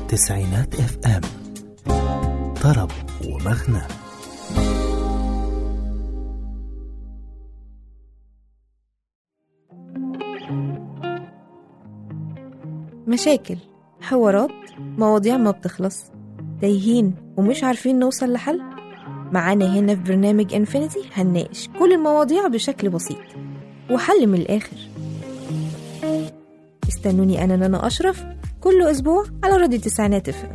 تسعينات اف ام طرب ومغنى مشاكل حوارات مواضيع ما بتخلص تايهين ومش عارفين نوصل لحل معانا هنا في برنامج انفينيتي هنناقش كل المواضيع بشكل بسيط وحل من الآخر استنوني أنا نانا أشرف كل أسبوع على راديو تسعينات اف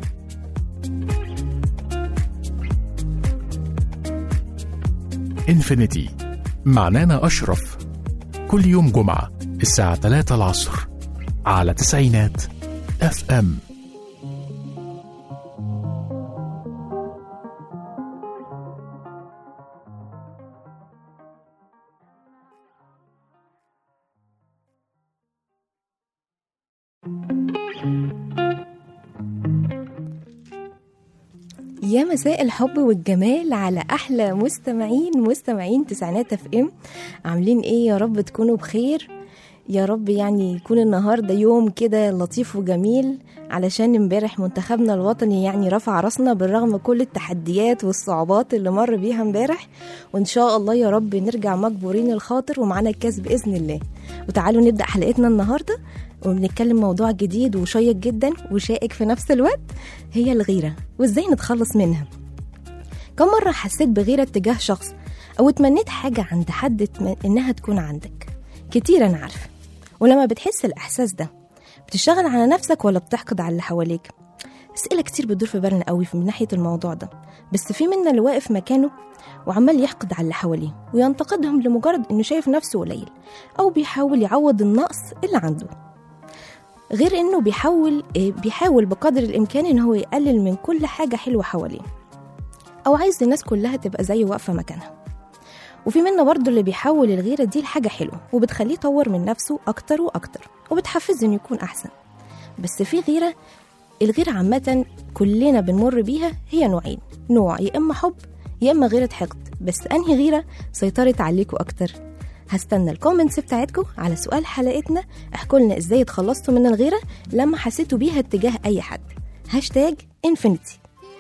انفينيتي معنانا أشرف كل يوم جمعة الساعة 3 العصر على تسعينات اف ام يا مساء الحب والجمال على احلى مستمعين مستمعين تسعينات اف ام عاملين ايه يا رب تكونوا بخير يا رب يعني يكون النهارده يوم كده لطيف وجميل علشان امبارح منتخبنا الوطني يعني رفع راسنا بالرغم كل التحديات والصعوبات اللي مر بيها امبارح وان شاء الله يا رب نرجع مجبورين الخاطر ومعانا الكاس باذن الله وتعالوا نبدا حلقتنا النهارده وبنتكلم موضوع جديد وشيق جدا وشائك في نفس الوقت هي الغيره وازاي نتخلص منها كم مرة حسيت بغيرة تجاه شخص أو تمنيت حاجة عند حد تم- إنها تكون عندك كتير أنا عارفة ولما بتحس الإحساس ده بتشتغل على نفسك ولا بتحقد على اللي حواليك أسئلة كتير بتدور في بالنا قوي من ناحية الموضوع ده بس في منا اللي واقف مكانه وعمال يحقد على اللي حواليه وينتقدهم لمجرد إنه شايف نفسه قليل أو بيحاول يعوض النقص اللي عنده غير إنه بيحاول إيه، بيحاول بقدر الإمكان إن هو يقلل من كل حاجة حلوة حواليه أو عايز الناس كلها تبقى زيه واقفة مكانها وفي منا برضه اللي بيحول الغيرة دي لحاجة حلوة وبتخليه يطور من نفسه أكتر وأكتر وبتحفزه إنه يكون أحسن بس في غيرة الغيرة عامة كلنا بنمر بيها هي نوعين نوع يا إما حب يا إما غيرة حقد بس أنهي غيرة سيطرت عليكوا أكتر هستنى الكومنتس بتاعتكم على سؤال حلقتنا احكوا لنا ازاي اتخلصتوا من الغيرة لما حسيتوا بيها اتجاه أي حد هاشتاج انفينيتي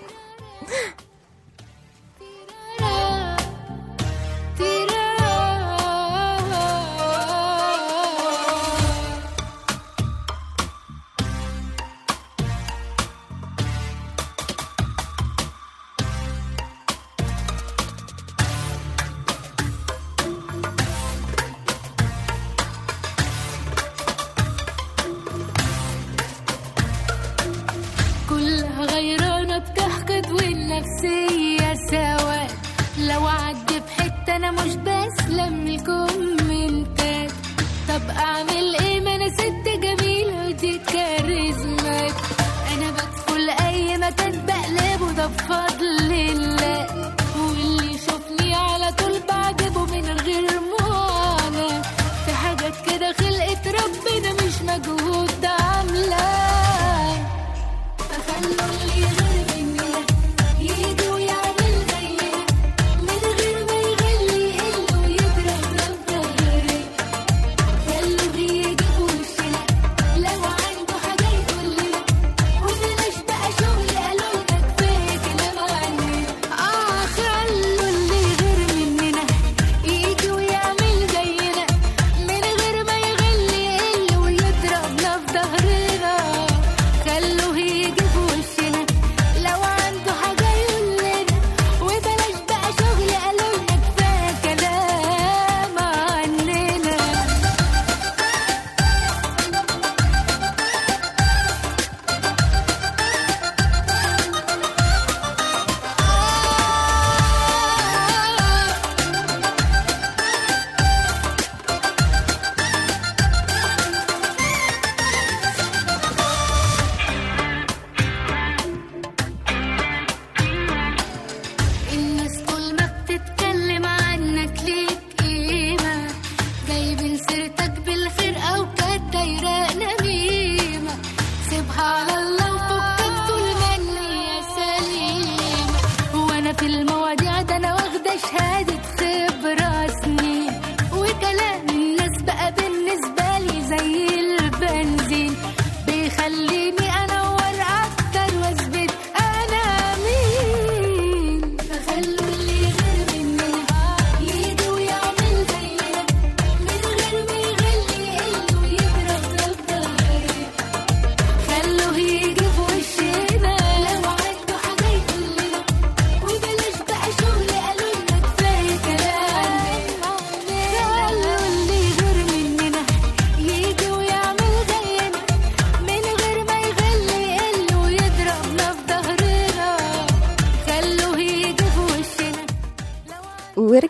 كلها غيرانة بتحقد والنفسية سوا لو عدي بحتة أنا مش بسلم الكومنتات طب أعمل إيه ما أنا ست جميلة ودي كاريزمات أنا بدخل أي مكان بقلبه ده بفضل الله واللي يشوفني على طول بعجبه من غير معاناة في حاجات كده خلقت ربنا مش مجهود ده عاملاه فخلوا اللي غير مننا يجي ويعمل زينا من غير ما يغلي يقل ويضرب ضهري خلوا يجي في وشنا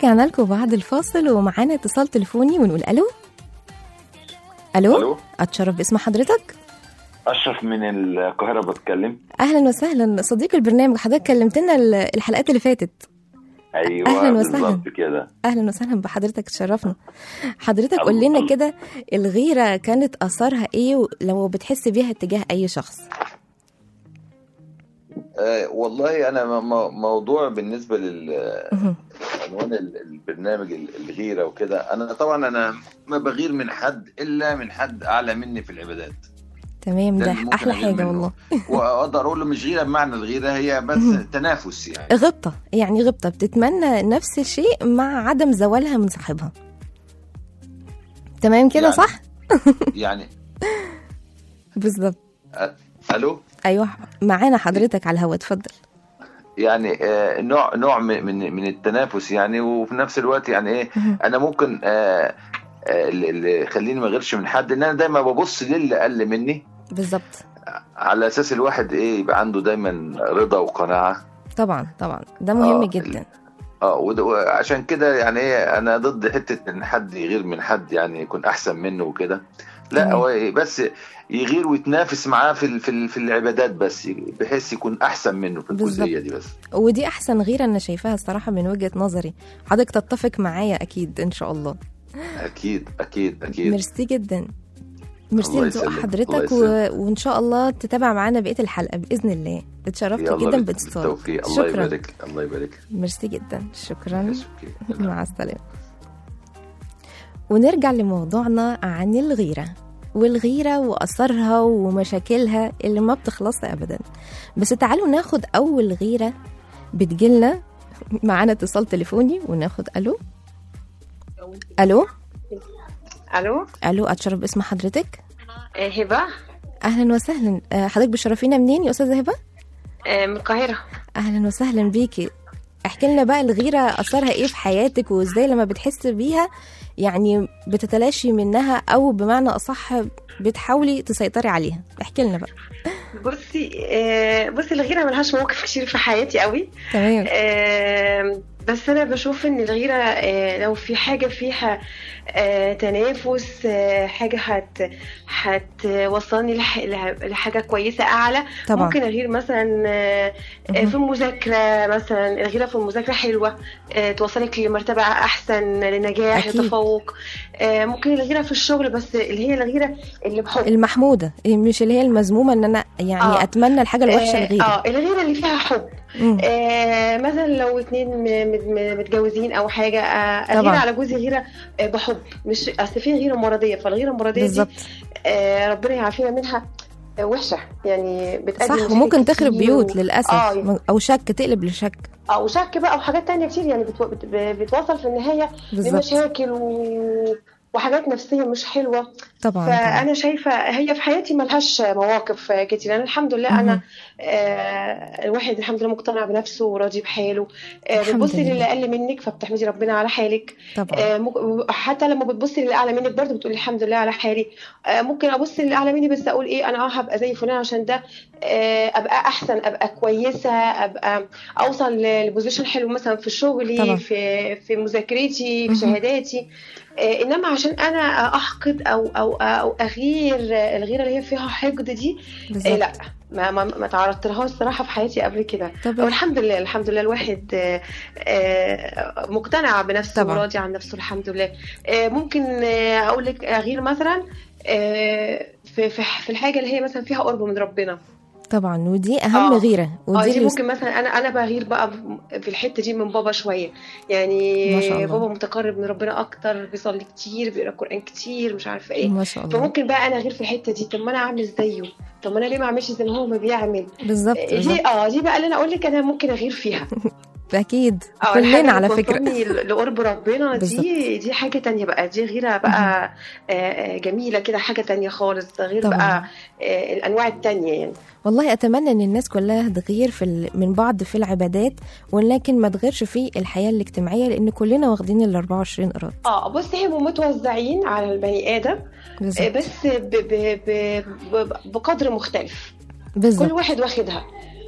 ورجعنا لكم بعد الفاصل ومعانا اتصال تليفوني ونقول الو الو الو اتشرف باسم حضرتك اشرف من القاهره بتكلم اهلا وسهلا صديق البرنامج حضرتك كلمتنا ال- الحلقات اللي فاتت ايوه أهلاً وسهلاً. بالظبط كده اهلا وسهلا بحضرتك تشرفنا حضرتك قول الله لنا الله. كده الغيره كانت اثرها ايه لو بتحس بيها تجاه اي شخص آه والله انا م- م- موضوع بالنسبه للعنوان مهم. البرنامج ال- الغيره وكده انا طبعا انا ما بغير من حد الا من حد اعلى مني في العبادات تمام ده ده اللي ممكن احلى أغير حاجه منه. والله واقدر اقول له مش غيره بمعنى الغيره هي بس مهم. تنافس يعني غبطه يعني غبطه بتتمنى نفس الشيء مع عدم زوالها من صاحبها تمام كده يعني- صح يعني بالظبط الو ايوه معانا حضرتك على الهوا اتفضل يعني آه نوع نوع من من من التنافس يعني وفي نفس الوقت يعني ايه مهم. انا ممكن آه آه، اللي اللي يخليني ما اغيرش من حد ان انا دايما ببص للي اقل مني بالظبط على اساس الواحد ايه يبقى عنده دايما رضا وقناعه طبعا طبعا ده مهم آه، جدا اه ود- وعشان كده يعني ايه انا ضد حته ان حد يغير من حد يعني يكون احسن منه وكده لا تمام. هو إيه، بس يغير ويتنافس معاه في ال- في ال- في العبادات بس بحيث يكون احسن منه في الجزئيه دي بس ودي احسن غيره انا شايفاها الصراحه من وجهه نظري حضرتك تتفق معايا اكيد ان شاء الله اكيد اكيد اكيد ميرسي جدا ميرسي الله لذوق يسلمك، حضرتك الله و... وان شاء الله تتابع معانا بقيه الحلقه باذن الله اتشرفت يلا جدا بال- باتصالك بالتوفيق الله شكرا يبارك الله يبارك ميرسي جدا شكرا شكراً. مع السلامة ونرجع لموضوعنا عن الغيرة والغيرة وأثرها ومشاكلها اللي ما بتخلص أبدا بس تعالوا ناخد أول غيرة بتجيلنا معانا اتصال تليفوني وناخد ألو ألو الو ألو أتشرف باسم حضرتك آه، هبه أهلا وسهلا آه، حضرتك بشرفينا منين يا أستاذة هبة آه، من القاهره أهلا وسهلا بيكي احكي لنا بقى الغيرة أثرها إيه في حياتك وإزاي لما بتحس بيها يعني بتتلاشي منها أو بمعنى أصح بتحاولي تسيطري عليها احكي لنا بقى بصي آه، بصي الغيره ملهاش مواقف كتير في حياتي قوي تمام آه، بس انا بشوف ان الغيره آه، لو في حاجه فيها آه، تنافس آه، حاجه هت هتوصلني لح- لح- لحاجه كويسه اعلى طبعا ممكن اغير مثلا آه، آه، مهم. في المذاكره مثلا الغيره في المذاكره حلوه آه، توصلك لمرتبه احسن لنجاح أكيد. لتفوق آه، ممكن الغيره في الشغل بس اللي هي الغيره اللي بحب المحمودة مش اللي هي المذمومة إن أنا يعني آه. أتمنى الحاجة الوحشة اه لغيري آه، الغيره اللي فيها حب مم. آه مثلا لو اتنين م- م- متجوزين او حاجه آه طبعا. اغير على جوزي غيره آه بحب مش اصل في غيره مرضيه فالغيره المرضيه دي بالظبط آه ربنا يعافينا منها آه وحشه يعني بتأدي صح مشاكل وممكن تخرب كتير بيوت و- للأسف اه أو شك تقلب لشك او شك بقى وحاجات تانية كتير يعني بتو... بت... بتوصل في النهايه بالظبط لمشاكل و... وحاجات نفسيه مش حلوه طبعا طبعا فانا شايفه هي في حياتي ملهاش مواقف كتير انا الحمد لله انا مهم. آه الواحد الحمد لله مقتنع بنفسه وراضي بحاله آه الحمد بتبصي لله. للي اقل منك فبتحمدي ربنا على حالك طبعا آه مك- حتى لما بتبصي للي اعلى منك برضه بتقولي الحمد لله على حالي آه ممكن ابص للي اعلى مني بس اقول ايه انا اه هبقى زي فلان عشان ده آه ابقى احسن ابقى كويسه ابقى اوصل ل- لبوزيشن حلو مثلا في شغلي طبعا. في في مذاكرتي مهم. في شهاداتي آه، انما عشان انا احقد او او او اغير الغيره اللي هي فيها حقد دي آه، بالظبط لا ما ما ما تعرضت لهاش الصراحه في حياتي قبل كده طب والحمد لله الحمد لله الواحد آه، آه، مقتنع بنفسه طبعا. وراضي عن نفسه الحمد لله آه، ممكن آه، اقول لك اغير مثلا آه، في في في الحاجه اللي هي مثلا فيها قرب من ربنا طبعا ودي أهم آه. غيرة اه ودي دي اللي ممكن مثلا انا انا بغير بقى في الحته دي من بابا شويه يعني ما شاء الله. بابا متقرب من ربنا اكتر بيصلي كتير بيقرا قران كتير مش عارفه ايه ما شاء الله فممكن بقى انا اغير في الحته دي طب ما انا اعمل زيه طب ما انا ليه ما اعملش زي ما هو ما بيعمل بالظبط بالظبط. دي اه دي بقى اللي انا اقول لك انا ممكن اغير فيها أكيد اه الحاجة كلنا اللي على فكرة توصلني لقرب ربنا بالظبط. دي دي حاجه تانية بقى دي غيره بقى آه، آه، جميله كده حاجه تانية خالص غير طبعا. بقى آه، الانواع التانية يعني والله اتمنى ان الناس كلها تغير في ال... من بعض في العبادات ولكن ما تغيرش في الحياه الاجتماعيه لان كلنا واخدين ال 24 قراط اه بصي هم متوزعين على البني ادم آه، بالظبط بس ب ب ب ب بقدر مختلف كل بالظبط واحد واخدها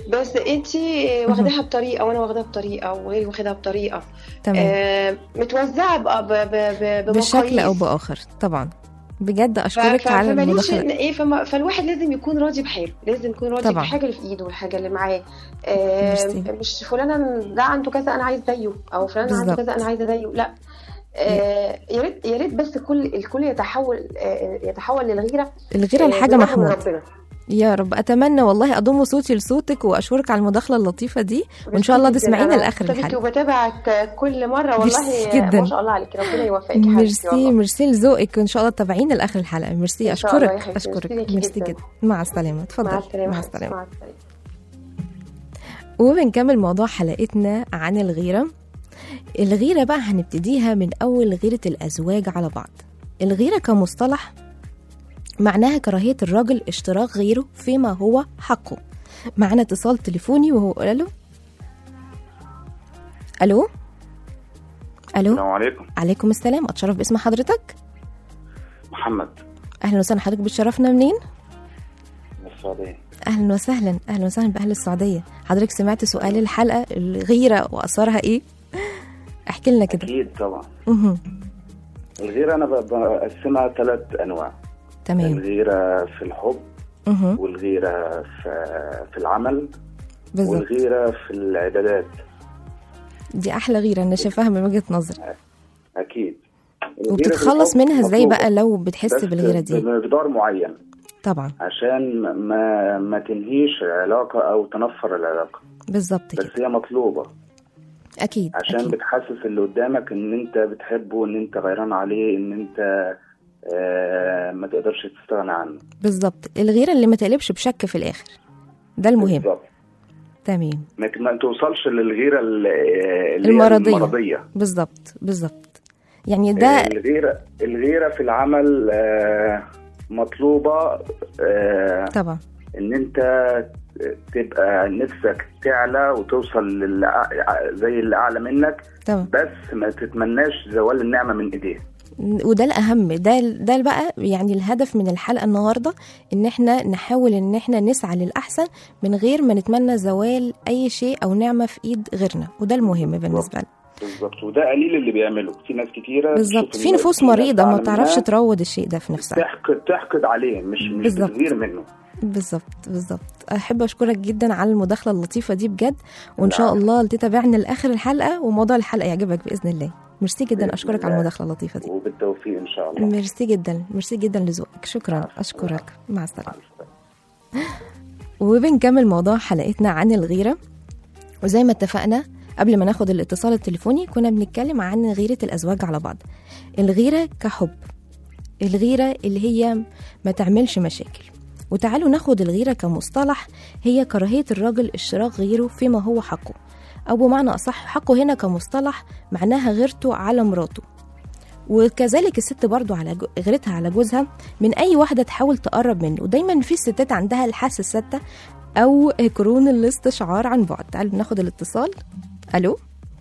بس انت واخداها بطريقه وانا واخداها بطريقه وغيري واخدها بطريقه تمام آه، متوزعه بقى ب- ب- ب- بشكل او بمقاييس. باخر طبعا بجد ف- اشكرك ف- على فماليش المداخله إن ايه فما فالواحد لازم يكون راضي بحاله لازم يكون راضي طبعا. بالحاجه اللي في ايده والحاجه اللي معاه آه ميرسي. مش فلانه ده عنده كذا انا عايز زيه او فلان عنده بالظبط. كذا انا عايزه زيه لا آه يا ريت يا ريت بس كل الكل يتحول آه يتحول للغيره الغيره آه، لحاجه برحمة محمود ربنا يا رب اتمنى والله اضم صوتي لصوتك واشكرك على المداخله اللطيفه دي وان شاء الله ميرسي جداً. تسمعينا أنا لاخر مبسوطة بيكي الحلقه وبتابعك كل مره ميرسي والله جداً. ما شاء الله عليك ربنا يوفقك يا حبيبتي ميرسي والله. ميرسي لذوقك وان شاء الله تتابعينا لاخر الحلقه ميرسي إن شاء الله يا اشكرك حبيبتي. اشكرك ميرسي ليكي ميرسي جداً. جدا مع السلامه اتفضل مع السلامه مع مع السلامه السلامه وبنكمل موضوع حلقتنا عن الغيرة الغيرة بقى هنبتديها من أول غيرة الأزواج على بعض الغيرة كمصطلح معناها كراهية الراجل اشتراك غيره فيما هو حقه معنا اتصال تليفوني وهو ألو ألو ألو السلام عليكم عليكم السلام أتشرف باسم حضرتك محمد أهلا وسهلا حضرتك بتشرفنا منين من السعودية أهلا وسهلا أهلا وسهلا بأهل السعودية حضرتك سمعت سؤال الحلقة الغيرة وأثارها إيه احكي لنا كده أكيد طبعا مهم. الغيرة أنا ب- بقسمها ثلاث أنواع تمام الغيرة في الحب مهم. والغيرة في في العمل بالظبط والغيرة في العبادات دي احلى غيره انا شايفاها من وجهه نظر أكيد الغيرة في وبتتخلص الحب منها ازاي مطلوبة، بقى لو بتحس بس بالغيره دي بمقدار معين طبعا عشان ما ما تنهيش العلاقة أو تنفر العلاقة بالظبط بس كده هي مطلوبة اكيد عشان اكيد بتحسس اللي قدامك ان انت بتحبه ان انت غيران عليه ان انت آه ما تقدرش تستغنى عنه بالظبط الغيره اللي ما تقلبش بشك في الاخر ده المهم بالظبط تمام ما ما توصلش للغيره ال- اللي هي المرضية. المرضيه بالظبط بالظبط يعني ده الغيره الغيره في العمل آه مطلوبه آه طبعا ان انت تبقى نفسك تعلى وتوصل للي أع- زي اللي اعلى منك طبعا بس ما تتمناش زوال النعمه من ايديه وده الاهم ده ده بقى يعني الهدف من الحلقه النهارده ان احنا نحاول ان احنا نسعى للاحسن من غير ما نتمنى زوال اي شيء او نعمه في ايد غيرنا وده المهم بالنسبه لنا بالظبط وده قليل اللي بيعمله في ناس كتيره بالظبط تشوف في إن نفوس في ناس مريضه ما أعلى تعرفش منها تروض الشيء ده في نفسها تحقد تحقد عليه مش مش بالظبط. بتغير منه بالظبط بالظبط احب اشكرك جدا على المداخله اللطيفه دي بجد وان شاء العفو. الله تتابعنا لاخر الحلقه وموضوع الحلقه يعجبك باذن الله ميرسي جدا بإذن اشكرك على الله. المداخله اللطيفه دي وبالتوفيق ان شاء الله ميرسي جدا ميرسي جدا لذوقك شكرا اشكرك مع السلامه وبنكمل موضوع حلقتنا عن الغيره وزي ما اتفقنا قبل ما ناخد الاتصال التليفوني كنا بنتكلم عن غيره الازواج على بعض الغيره كحب الغيره اللي هي ما تعملش مشاكل وتعالوا ناخد الغيره كمصطلح هي كراهيه الراجل اشتراك غيره فيما هو حقه او بمعنى اصح حقه هنا كمصطلح معناها غيرته على مراته وكذلك الست برضو على جو- غيرتها على جوزها من اي واحده تحاول تقرب منه ودايما في الستات عندها الحاسه السادسه او كرون الاستشعار عن بعد تعالوا ناخد الاتصال الو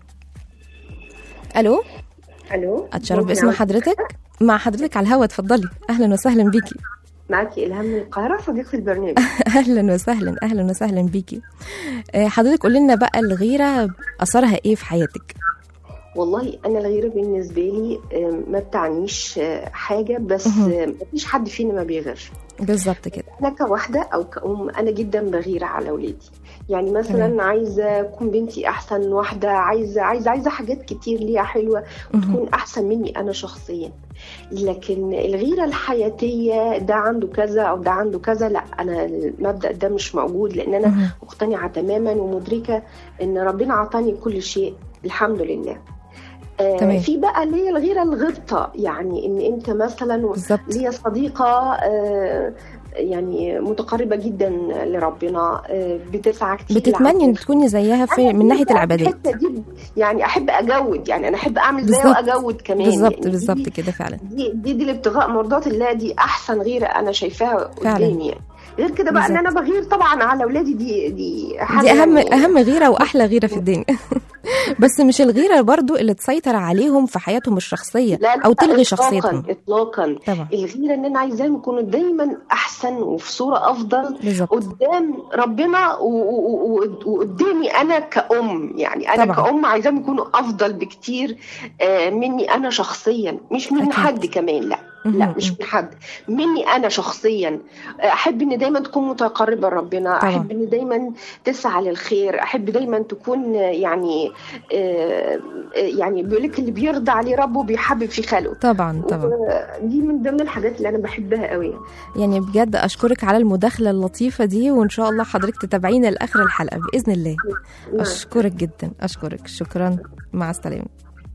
الو الو اتشرف ممكن باسم أعرف- حضرتك مع حضرتك على الهوا اتفضلي اهلا وسهلا بيكي معاكي الهام من القاهره صديقه البرنامج اهلا وسهلا اهلا وسهلا بيكي آه، حضرتك قولي لنا بقى الغيره اثرها ايه في حياتك والله انا الغيره بالنسبه لي آم، ما بتعنيش آه، حاجه بس مهم. آم، مفيش حد فينا ما بيغيرش بالظبط كده انا كواحده او كأم انا جدا بغير على اولادي يعني مثلا تمام. عايزه اكون بنتي احسن واحده عايزه عايزه عايزه حاجات كتير ليها حلوه مهم. تكون احسن مني انا شخصيا لكن الغيره الحياتيه ده عنده كذا او ده عنده كذا لا انا المبدا ده مش موجود لان انا مهم. مقتنعه تماما ومدركه ان ربنا عطاني كل شيء الحمد لله آه تمام. في بقى اللي هي الغيره الغبطه يعني ان انت مثلا بالظبط ليا صديقة آه، يعني متقربة جدا لربنا آه، بتسعى كتير بتتمني ان لعمل. تكوني زيها في أنا من ناحيه بقى العبادات الحتة دي يعني أحب أجود يعني أنا أحب أعمل زيها بالظبط. وأجود كمان بالظبط يعني دي- بالظبط كده فعلا دي دي, دي الابتغاء مرضات الله دي أحسن غيرة أنا شايفاها فعلا. قدامي يعني غير كده بقى ان بالظبط. انا بغير طبعا على اولادي دي دي حاجه دي اهم يعني اهم غيره واحلى غيره في الدنيا بس مش الغيره برضو اللي تسيطر عليهم في حياتهم الشخصيه لا لا او تلغي إطلاقاً، شخصيتهم اطلاقا طبعا الغيره ان انا عايزاهم يكونوا دايما احسن وفي صوره افضل بالظبط قدام ربنا و- و- و- وقدامي انا كأم يعني انا طبعاً. كأم عايزاهم يكونوا افضل بكتير آه، مني انا شخصيا مش من أكيد. حد كمان لا لا مهم. مش من حد مني انا شخصيا احب ان دايما تكون متقربه لربنا طبعاً. احب ان دايما تسعى للخير احب دايما تكون يعني آه، آه، يعني بيقول لك اللي بيرضى عليه ربه بيحبب في خلقه طبعا طبعا دي من ضمن الحاجات اللي انا بحبها قوي يعني بجد اشكرك على المداخله اللطيفه دي وان شاء الله حضرتك تتابعينا لاخر الحلقه باذن الله اشكرك جدا اشكرك شكرا مع السلامه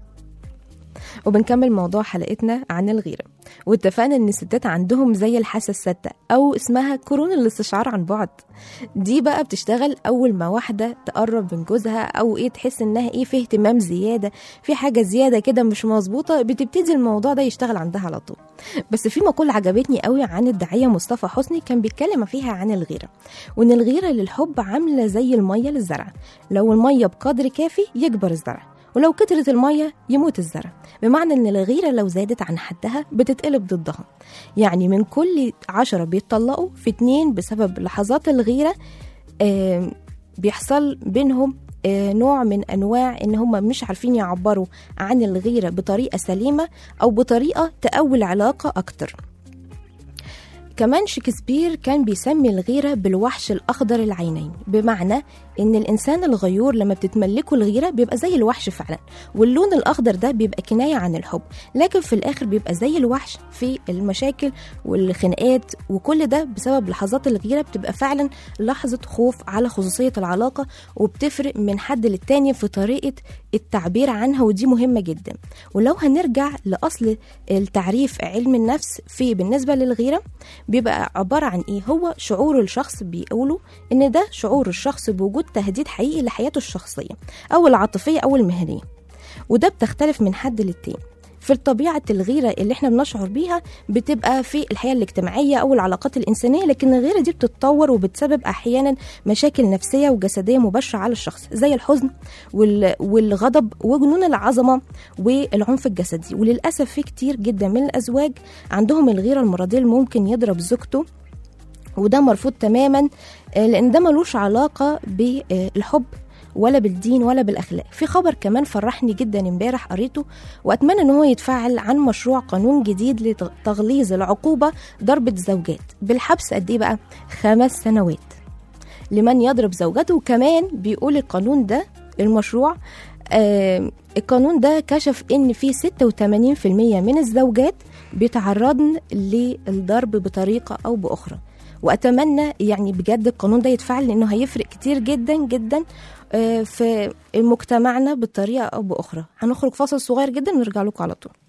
وبنكمل موضوع حلقتنا عن الغيره واتفقنا ان الستات عندهم زي الحاسه السادسه او اسمها قرون الاستشعار عن بعد دي بقى بتشتغل اول ما واحده تقرب من جوزها او ايه تحس انها ايه في اهتمام زياده في حاجه زياده كده مش مظبوطه بتبتدي الموضوع ده يشتغل عندها على طول بس في مقولة عجبتني قوي عن الداعية مصطفى حسني كان بيتكلم فيها عن الغيرة وإن الغيرة للحب عاملة زي المية للزرع لو المية بقدر كافي يكبر الزرع ولو كترت المية يموت الزرع بمعنى إن الغيرة لو زادت عن حدها بتتقلب ضدها يعني من كل عشرة بيتطلقوا في اتنين بسبب لحظات الغيرة آه بيحصل بينهم آه، نوع من انواع ان هم مش عارفين يعبروا عن الغيره بطريقه سليمه او بطريقه تقوي العلاقه اكتر كمان شكسبير كان بيسمي الغيرة بالوحش الأخضر العينين بمعنى إن الإنسان الغيور لما بتتملكه الغيرة بيبقى زي الوحش فعلا واللون الأخضر ده بيبقى كناية عن الحب لكن في الآخر بيبقى زي الوحش في المشاكل والخناقات وكل ده بسبب لحظات الغيرة بتبقى فعلا لحظة خوف على خصوصية العلاقة وبتفرق من حد للتاني في طريقة التعبير عنها ودي مهمة جدا ولو هنرجع لأصل التعريف علم النفس في بالنسبة للغيرة بيبقى عبارة عن إيه هو شعور الشخص بيقولوا إن ده شعور الشخص بوجود تهديد حقيقي لحياته الشخصية أو العاطفية أو المهنية وده بتختلف من حد للتاني في طبيعة الغيرة اللي احنا بنشعر بيها بتبقى في الحياة الاجتماعية أو العلاقات الإنسانية لكن الغيرة دي بتتطور وبتسبب أحيانا مشاكل نفسية وجسدية مباشرة على الشخص زي الحزن وال- والغضب وجنون العظمة والعنف الجسدي وللأسف في كتير جدا من الأزواج عندهم الغيرة المرضية اللي ممكن يضرب زوجته وده مرفوض تماما آه، لان ده ملوش علاقه بالحب ولا بالدين ولا بالاخلاق في خبر كمان فرحني جدا امبارح قريته واتمنى ان هو يتفعل عن مشروع قانون جديد لتغليظ العقوبه ضرب الزوجات بالحبس قد ايه بقى خمس سنوات لمن يضرب زوجته وكمان بيقول القانون ده المشروع آه القانون ده كشف ان في 86% من الزوجات بيتعرضن للضرب بطريقه او باخرى واتمنى يعني بجد القانون ده يتفعل لانه هيفرق كتير جدا جدا آه، في مجتمعنا بطريقه او باخرى هنخرج فاصل صغير جدا ونرجع لكم على طول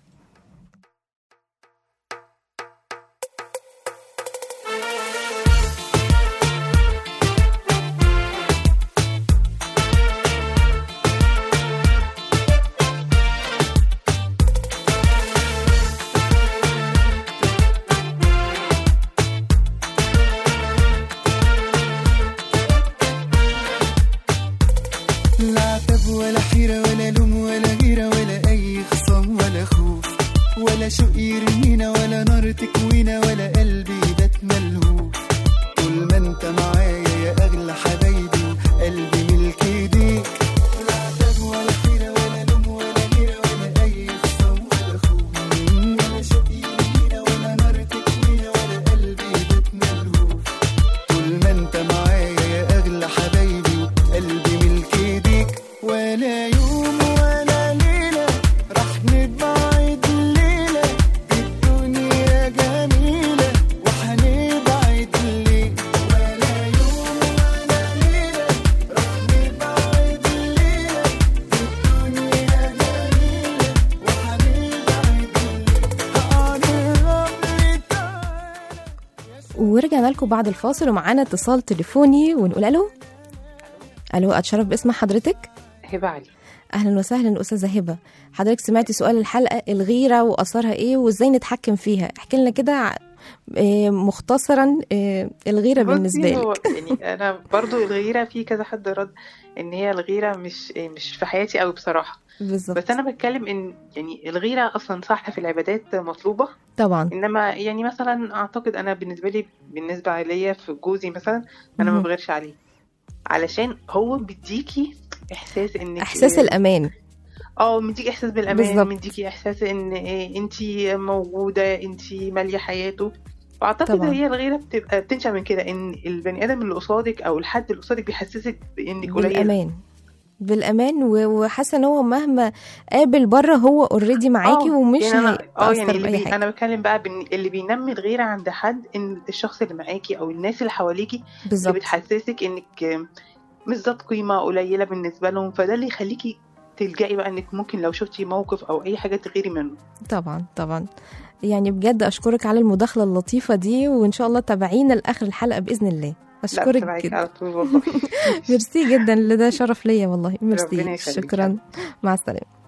لا عتب ولا حيرة ولا لوم ولا غيرة ولا أي خصام ولا خوف ولا شوق يرمينا ولا نار تكوينا ولا قلبي بات ملهوف طول ما انت معايا يا أغلى حبايبي قلبي ملك ايديك لا عتب ولا حيرة ولا لوم ولا غيرة ولا أي خصام ولا خوف ولا شوق يرمينا ولا نار تكوينا ولا قلبي بات ملهوف طول ما انت معايا يا اغلى حبايبي قلبي ملك ايديك ولا يوم ولا ليله راح نبعد الليله الدنيا جميله وهنبعد ليه ولا يوم ولا ليله راح نبعد الليله الدنيا جميله وهنبعد ليه هقرب تعالى ورجعنا لكم بعد الفاصل ومعانا اتصال تليفوني ونقول الو الو اتشرف باسم حضرتك هبة علي اهلا وسهلا استاذه هبه حضرتك سمعتي سؤال الحلقه الغيره واثارها ايه وازاي نتحكم فيها احكي لنا كده ع- آه، مختصرا آه، الغيره بصي، بالنسبه هو لك يعني انا برضو الغيره في كذا حد رد ان هي الغيره مش مش في حياتي قوي بصراحه بالظبط بس انا بتكلم ان يعني الغيره اصلا صح في العبادات مطلوبه طبعا انما يعني مثلا اعتقد انا بالنسبه لي بالنسبه ليا في جوزي مثلا انا ما مهم. بغيرش عليه علشان هو بيديكي احساس انك احساس الامان اه مديكي احساس بالامان بالظبط. مديكي احساس ان انت موجوده انت ماليه حياته واعتقد طبعا. هي الغيره بتبقى بتنشا من كده ان البني ادم اللي قصادك او الحد اللي قصادك بيحسسك بانك قليله بالامان بالامان و- وحاسه ان هو مهما قابل بره هو اوريدي معاكي آه، ومش يعني أنا- اه يعني هيتاثر اللي باي بي... حاجه انا بتكلم بقى بن... اللي بينمي الغيره عند حد ان الشخص اللي معاكي او الناس اللي حواليكي اللي بالظبط بتحسسك انك مش ذات قيمه قليله بالنسبه لهم فده اللي يخليكي تلجئي بقى انك ممكن لو شفتي موقف او اي حاجه تغيري منه طبعا طبعا يعني بجد اشكرك على المداخله اللطيفه دي وان شاء الله تابعينا لاخر الحلقه باذن الله لا اشكرك بتابعك جدا على طول والله ميرسي جدا ده شرف ليا والله ربنا ميرسي يخليك. شكرا مع السلامه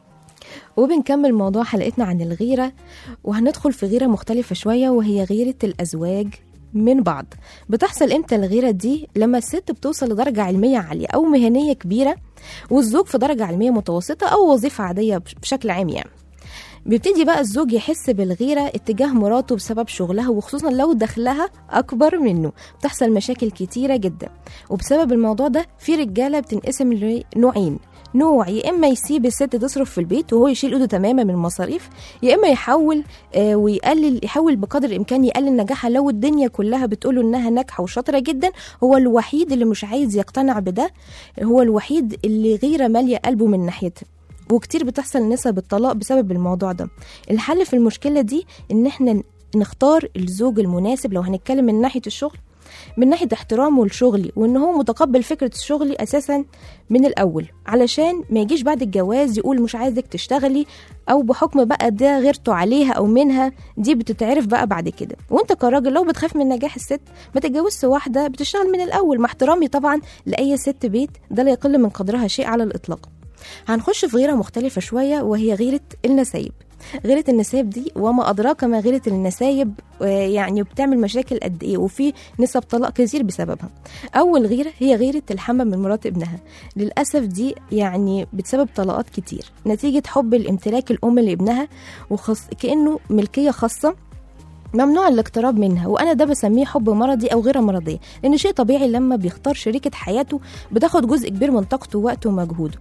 وبنكمل موضوع حلقتنا عن الغيرة وهندخل في غيرة مختلفة شوية وهي غيرة الأزواج من بعض بتحصل امتى الغيرة دي لما الست بتوصل لدرجة علمية عالية أو مهنية كبيرة والزوج في درجة علمية متوسطة أو وظيفة عادية بشكل عام يعني بيبتدي بقى الزوج يحس بالغيرة اتجاه مراته بسبب شغلها وخصوصا لو دخلها أكبر منه بتحصل مشاكل كتيرة جدا وبسبب الموضوع ده في رجالة بتنقسم لنوعين نوع يا اما يسيب الست تصرف في البيت وهو يشيل ايده تماما من المصاريف يا اما يحاول آه ويقلل يحاول بقدر الامكان يقلل نجاحها لو الدنيا كلها بتقوله انها ناجحه وشاطره جدا هو الوحيد اللي مش عايز يقتنع بده هو الوحيد اللي غيره ماليه قلبه من ناحيتها وكتير بتحصل نسب الطلاق بسبب الموضوع ده الحل في المشكله دي ان احنا نختار الزوج المناسب لو هنتكلم من ناحيه الشغل من ناحيه احترامه لشغلي وان هو متقبل فكره شغلي اساسا من الاول علشان ما يجيش بعد الجواز يقول مش عايزك تشتغلي او بحكم بقى ده غيرته عليها او منها دي بتتعرف بقى بعد كده وانت كراجل لو بتخاف من نجاح الست ما تتجوزش واحده بتشتغل من الاول مع احترامي طبعا لاي ست بيت ده لا يقل من قدرها شيء على الاطلاق هنخش في غيره مختلفه شويه وهي غيره النسايب غيرة النسايب دي وما أدراك ما غيرة النسايب آه، يعني بتعمل مشاكل قد إيه وفي نسب طلاق كتير بسببها أول غيرة هي غيرة الحمى من مرات ابنها للأسف دي يعني بتسبب طلاقات كتير نتيجة حب الامتلاك الأم لابنها وخص كأنه ملكية خاصة ممنوع الاقتراب منها وانا ده بسميه حب مرضي او غير مرضي لان شيء طبيعي لما بيختار شريكه حياته بتاخد جزء كبير من طاقته ووقته ومجهوده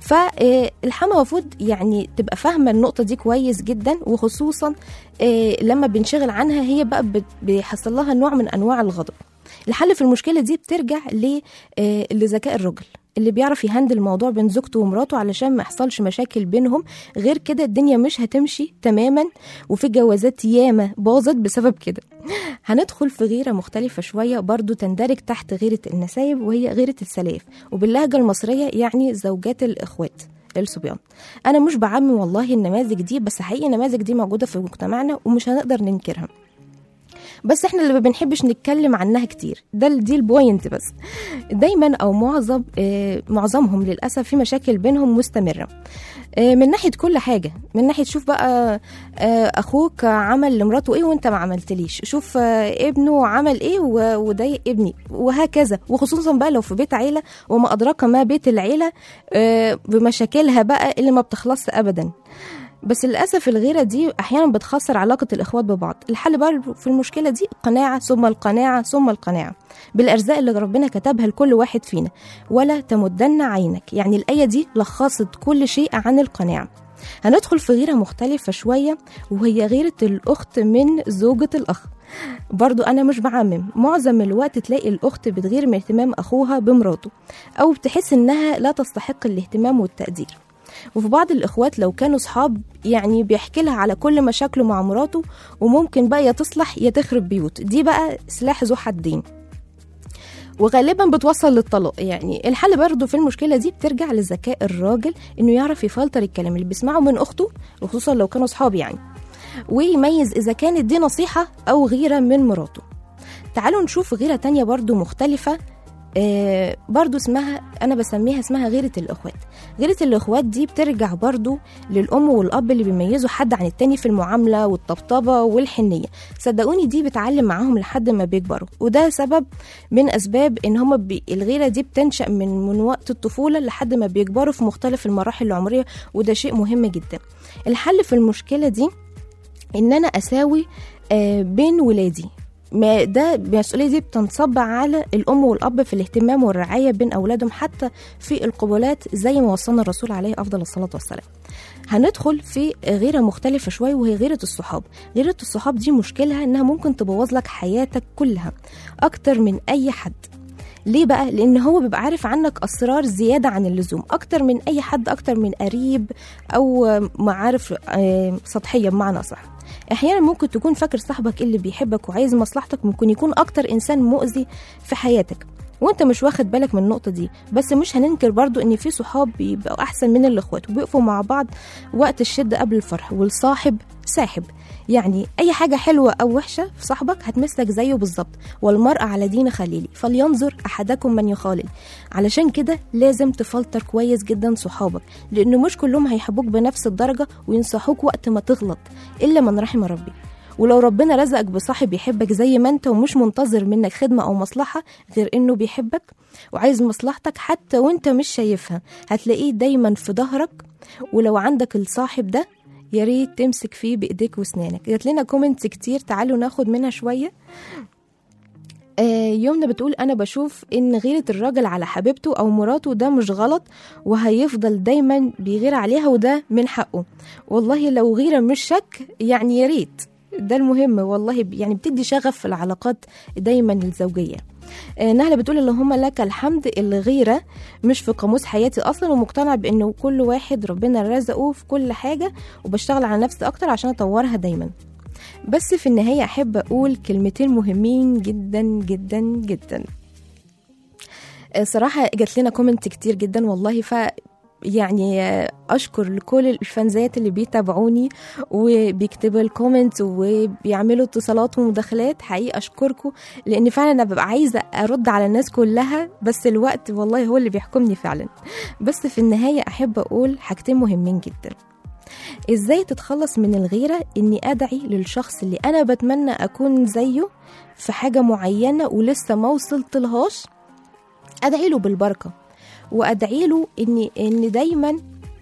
فالحما المفروض يعني تبقى فاهمه النقطه دي كويس جدا وخصوصا آه، لما بنشغل عنها هي بقى بت- بيحصل لها نوع من انواع الغضب الحل في المشكله دي بترجع ل- آه، لذكاء الرجل اللي بيعرف يهندل الموضوع بين زوجته ومراته علشان ما يحصلش مشاكل بينهم غير كده الدنيا مش هتمشي تماما وفي جوازات ياما باظت بسبب كده هندخل في غيرة مختلفة شوية برضو تندرج تحت غيرة النسايب وهي غيرة السلاف وباللهجة المصرية يعني زوجات الإخوات الصبيان أنا مش بعمم والله النماذج دي بس حقيقي النماذج دي موجودة في مجتمعنا ومش هنقدر ننكرها بس احنا اللي ما بنحبش نتكلم عنها كتير ده دي البوينت بس دايما او معظم آه معظمهم للاسف في مشاكل بينهم مستمره آه من ناحيه كل حاجه من ناحيه شوف بقى آه اخوك عمل لمراته ايه وانت ما عملتليش شوف آه ابنه عمل ايه و- وضايق ابني وهكذا وخصوصا بقى لو في بيت عيله وما ادراك ما بيت العيله آه بمشاكلها بقى اللي ما بتخلصش ابدا بس للاسف الغيره دي احيانا بتخسر علاقه الاخوات ببعض الحل بقى في المشكله دي القناعه ثم القناعه ثم القناعه بالارزاق اللي ربنا كتبها لكل واحد فينا ولا تمدن عينك يعني الايه دي لخصت كل شيء عن القناعه هندخل في غيره مختلفه شويه وهي غيره الاخت من زوجه الاخ برضو أنا مش بعمم معظم الوقت تلاقي الأخت بتغير من اهتمام أخوها بمراته أو بتحس إنها لا تستحق الاهتمام والتقدير وفي بعض الإخوات لو كانوا صحاب يعني بيحكي لها على كل مشاكله مع مراته وممكن بقى يا تصلح يا تخرب بيوت دي بقى سلاح ذو حدين وغالبا بتوصل للطلاق يعني الحل برضه في المشكله دي بترجع لذكاء الراجل انه يعرف يفلتر الكلام اللي بيسمعه من اخته وخصوصا لو كانوا صحاب يعني ويميز اذا كانت دي نصيحه او غيره من مراته تعالوا نشوف غيره تانية برضه مختلفه آه برضو اسمها انا بسميها اسمها غيرة الاخوات غيرة الاخوات دي بترجع برضو للام والاب اللي بيميزوا حد عن التاني في المعاملة والطبطبة والحنية صدقوني دي بتعلم معاهم لحد ما بيكبروا وده سبب من اسباب ان هما بي... الغيرة دي بتنشأ من من وقت الطفولة لحد ما بيكبروا في مختلف المراحل العمرية وده شيء مهم جدا الحل في المشكلة دي ان انا اساوي آه، بين ولادي ما ده المسؤولية دي بتنصب على الأم والأب في الاهتمام والرعاية بين أولادهم حتى في القبلات زي ما وصلنا الرسول عليه أفضل الصلاة والسلام هندخل في غيرة مختلفة شوية وهي غيرة الصحاب غيرة الصحاب دي مشكلها إنها ممكن تبوظ لك حياتك كلها أكتر من أي حد ليه بقى؟ لأن هو بيبقى عارف عنك أسرار زيادة عن اللزوم أكتر من أي حد أكتر من قريب أو معارف آه، سطحية بمعنى صح احيانا ممكن تكون فاكر صاحبك اللي بيحبك وعايز مصلحتك ممكن يكون اكتر انسان مؤذي في حياتك وانت مش واخد بالك من النقطه دي بس مش هننكر برضو ان في صحاب بيبقوا احسن من الاخوات وبيقفوا مع بعض وقت الشده قبل الفرح والصاحب ساحب يعني اي حاجه حلوه او وحشه في صاحبك هتمسلك زيه بالظبط والمرء على دين خليلي فلينظر احدكم من يخالل علشان كده لازم تفلتر كويس جدا صحابك لان مش كلهم هيحبوك بنفس الدرجه وينصحوك وقت ما تغلط الا من رحم ربي ولو ربنا رزقك بصاحب يحبك زي ما انت ومش منتظر منك خدمة أو مصلحة غير إنه بيحبك وعايز مصلحتك حتى وانت مش شايفها هتلاقيه دايما في ظهرك ولو عندك الصاحب ده يا ريت تمسك فيه بإيديك وأسنانك جات لنا كومنتس كتير تعالوا ناخد منها شوية آه، يمنى بتقول انا بشوف ان غيرة الراجل على حبيبته او مراته ده مش غلط وهيفضل دايما بيغير عليها وده من حقه والله لو غيرة مش شك يعني يا ريت ده المهم والله ب- يعني بتدي شغف في العلاقات دايما الزوجية آه، نهلة بتقول اللهم لك الحمد الغيرة مش في قاموس حياتي أصلا ومقتنع بأنه كل واحد ربنا رزقه في كل حاجة وبشتغل على نفسي أكتر عشان أطورها دايما بس في النهاية أحب أقول كلمتين مهمين جدا جدا جدا آه، صراحة جات لنا كومنت كتير جدا والله ف يعني آه، اشكر لكل الفانزات اللي بيتابعوني وبيكتبوا الكومنت وبيعملوا اتصالات ومداخلات حقيقي اشكركم لان فعلا انا ببقى عايزه ارد على الناس كلها بس الوقت والله هو اللي بيحكمني فعلا بس في النهايه احب اقول حاجتين مهمين جدا ازاي تتخلص من الغيره اني ادعي للشخص اللي انا بتمنى اكون زيه في حاجه معينه ولسه ما وصلتلهاش ادعي له بالبركه وادعي له ان ان دايما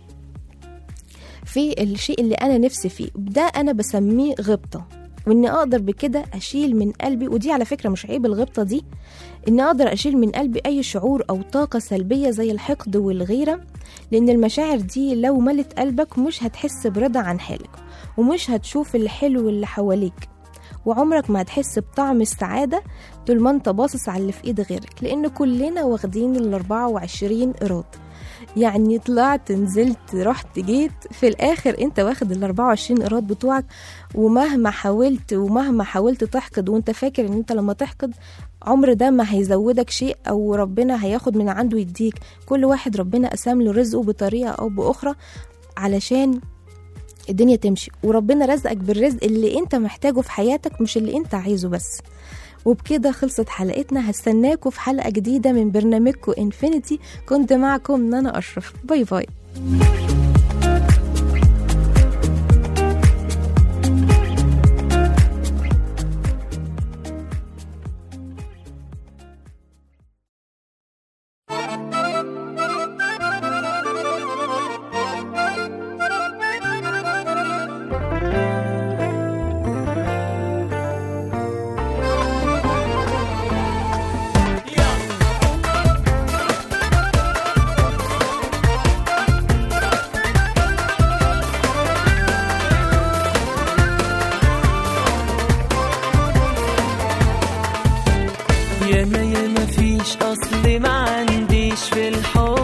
في الشيء اللي انا نفسي فيه ده انا بسميه غبطه واني اقدر بكده اشيل من قلبي ودي على فكره مش عيب الغبطه دي اني اقدر اشيل من قلبي اي شعور او طاقه سلبيه زي الحقد والغيره لان المشاعر دي لو ملت قلبك مش هتحس برضا عن حالك ومش هتشوف الحلو اللي حواليك وعمرك ما هتحس بطعم السعادة طول ما انت باصص على اللي في ايد غيرك لان كلنا واخدين ال 24 قيراط يعني طلعت نزلت رحت جيت في الاخر انت واخد ال 24 قيراط بتوعك ومهما حاولت ومهما حاولت تحقد وانت فاكر ان انت لما تحقد عمر ده ما هيزودك شيء او ربنا هياخد من عنده يديك كل واحد ربنا قسم له رزقه بطريقه او باخرى علشان الدنيا تمشي وربنا رزقك بالرزق اللي انت محتاجه في حياتك مش اللي انت عايزه بس وبكده خلصت حلقتنا هستناكم في حلقة جديدة من برنامجكم انفينيتي كنت معكم نانا أشرف باي باي ياما ياما فيش اصل ما عنديش في الحب